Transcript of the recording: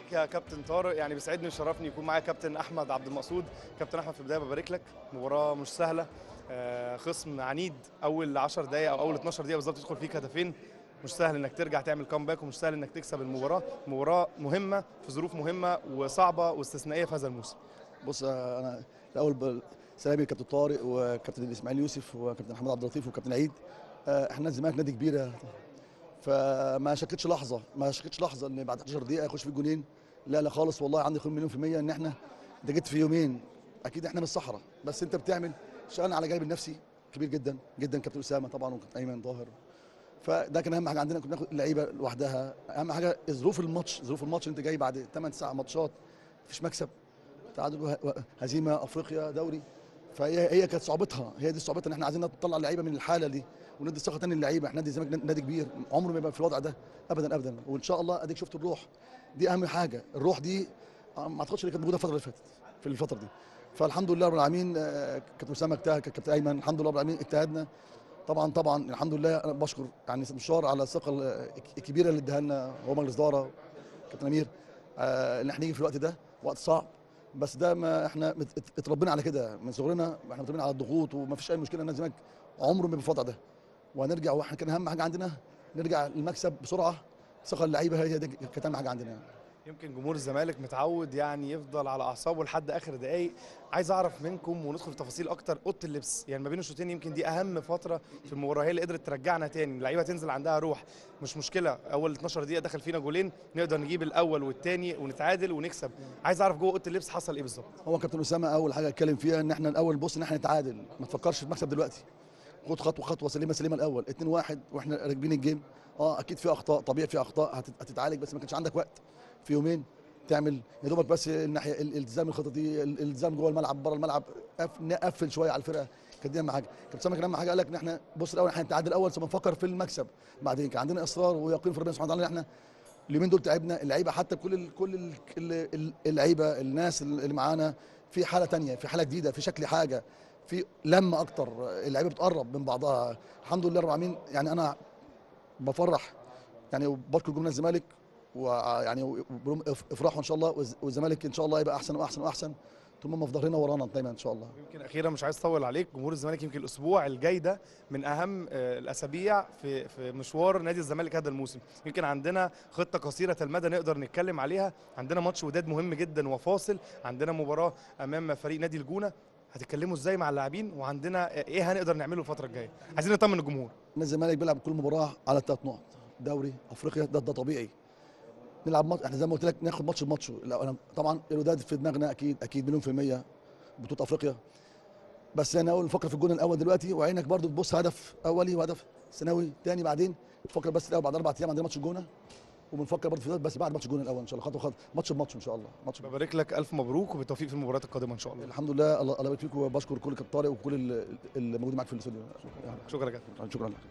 بيك يا كابتن طارق يعني بيسعدني ويشرفني يكون معايا كابتن احمد عبد المقصود كابتن احمد في البدايه ببارك لك مباراه مش سهله آه، خصم عنيد اول 10 دقائق او اول 12 دقيقه بالظبط تدخل فيك هدفين مش سهل انك ترجع تعمل كامباك ومش سهل انك تكسب المباراه مباراه مهمه في ظروف مهمه وصعبه واستثنائيه في هذا الموسم بص آه، انا الاول ب- سلامي لكابتن طارق وكابتن اسماعيل يوسف وكابتن محمد عبد اللطيف وكابتن عيد آه، احنا الزمالك نادي كبير فما شكتش لحظه ما شكتش لحظه ان بعد 11 دقيقه يخش في جونين لا لا خالص والله عندي خير مليون في الميه ان احنا انت جيت في يومين اكيد احنا من الصحراء بس انت بتعمل شغلنا على جانب النفسي كبير جدا جدا كابتن اسامه طبعا وكابتن ايمن ظاهر فده كان اهم حاجه عندنا كنا ناخد اللعيبه لوحدها اهم حاجه ظروف الماتش ظروف الماتش انت جاي بعد 8 9 ماتشات مفيش مكسب تعادل وه- و- هزيمه افريقيا دوري فهي هي كانت صعوبتها هي دي صعوبتها ان احنا عايزين نطلع اللعيبه من الحاله دي وندي ثقه تاني للعيبه احنا نادي الزمالك نادي كبير عمره ما يبقى في الوضع ده ابدا ابدا وان شاء الله اديك شفت الروح دي اهم حاجه الروح دي آه، ما اعتقدش اللي كانت موجوده الفتره اللي فاتت في الفتره دي فالحمد لله رب العالمين آه، كابتن اسامه اجتهد كابتن ايمن الحمد لله رب العالمين اجتهدنا طبعا طبعا الحمد لله انا بشكر يعني مشوار على الثقه ال- الكبيره اللي اداها لنا هو مجلس اداره كابتن امير آه، ان احنا نيجي في الوقت ده وقت صعب بس ده ما احنا مت- ات- اتربينا على كده من صغرنا احنا متربيين على الضغوط وما فيش اي مشكله ان الزمالك عمره ما بالوضع ده وهنرجع واحنا كان اهم حاجه عندنا نرجع المكسب بسرعه ثقه اللعيبه هي دي كانت اهم حاجه عندنا يعني. يمكن جمهور الزمالك متعود يعني يفضل على اعصابه لحد اخر دقائق عايز اعرف منكم وندخل في تفاصيل اكتر اوضه اللبس يعني ما بين الشوطين يمكن دي اهم فتره في المباراه هي اللي قدرت ترجعنا تاني اللعيبه تنزل عندها روح مش مشكله اول 12 دقيقه دخل فينا جولين نقدر نجيب الاول والثاني ونتعادل ونكسب عايز اعرف جوه اوضه اللبس حصل ايه بالظبط هو كابتن اسامه اول حاجه اتكلم فيها ان احنا الاول بص ان احنا نتعادل ما تفكرش في المكسب دلوقتي خد خطوه خطوه سليمه سليمه الاول 2 1 واحنا راكبين الجيم اه اكيد في اخطاء طبيعي في اخطاء هتت- هتتعالج بس ما كانش عندك وقت في يومين تعمل يا دوبك بس الناحيه ال- الالتزام الخطه دي ال- الالتزام جوه الملعب بره الملعب قف- نقفل شويه على الفرقه كانت دي اهم حاجه كابتن اسامه كان اهم حاجه قال لك ان احنا بص الاول احنا هنتعادل الاول ثم نفكر في المكسب بعدين كان عندنا اصرار ويقين في ربنا سبحانه وتعالى ان احنا اليومين دول تعبنا اللعيبه حتى كل ال كل ال ال- ال- اللعيبه الناس اللي معانا في حاله تانية في حاله جديده في شكل حاجه في لمه اكتر اللعيبه بتقرب من بعضها الحمد لله رب العالمين يعني انا بفرح يعني وبشكر جمهور الزمالك ويعني وبقول لهم اف- افرحوا ان شاء الله والز- والزمالك ان شاء الله يبقى احسن واحسن واحسن طول ما في ظهرنا ورانا دايما ان شاء الله يمكن اخيرا مش عايز اطول عليك جمهور الزمالك يمكن الاسبوع الجاي ده من اهم آه، الاسابيع في في مشوار نادي الزمالك هذا الموسم يمكن عندنا خطه قصيره المدى نقدر نتكلم عليها عندنا ماتش وداد مهم جدا وفاصل عندنا مباراه امام فريق نادي الجونه هتتكلموا ازاي مع اللاعبين وعندنا ايه هنقدر نعمله الفتره الجايه عايزين نطمن الجمهور نادي الزمالك بيلعب كل مباراه على ثلاث نقط دوري افريقيا ده ده طبيعي نلعب ماتش احنا زي ما قلت لك ناخد ماتش بماتش لا أنا طبعا الوداد في دماغنا اكيد اكيد مليون في الميه بطوله افريقيا بس انا اول نفكر في الجون الاول دلوقتي وعينك برضو تبص هدف اولي وهدف ثانوي تاني بعدين تفكر بس الاول بعد اربع ايام عندنا ماتش الجونه وبنفكر برضو في ده بس بعد ماتش الجونه الاول ان شاء الله خطوه خطوه ماتش بماتش ان شاء الله ماتش بماتش. ببارك لك الف مبروك وبالتوفيق في المباريات القادمه ان شاء الله الحمد لله الله الله يبارك فيك وبشكر كل كابتن طارق وكل ال- اللي موجودين معاك في الاستوديو شكرا جدا شكرا لك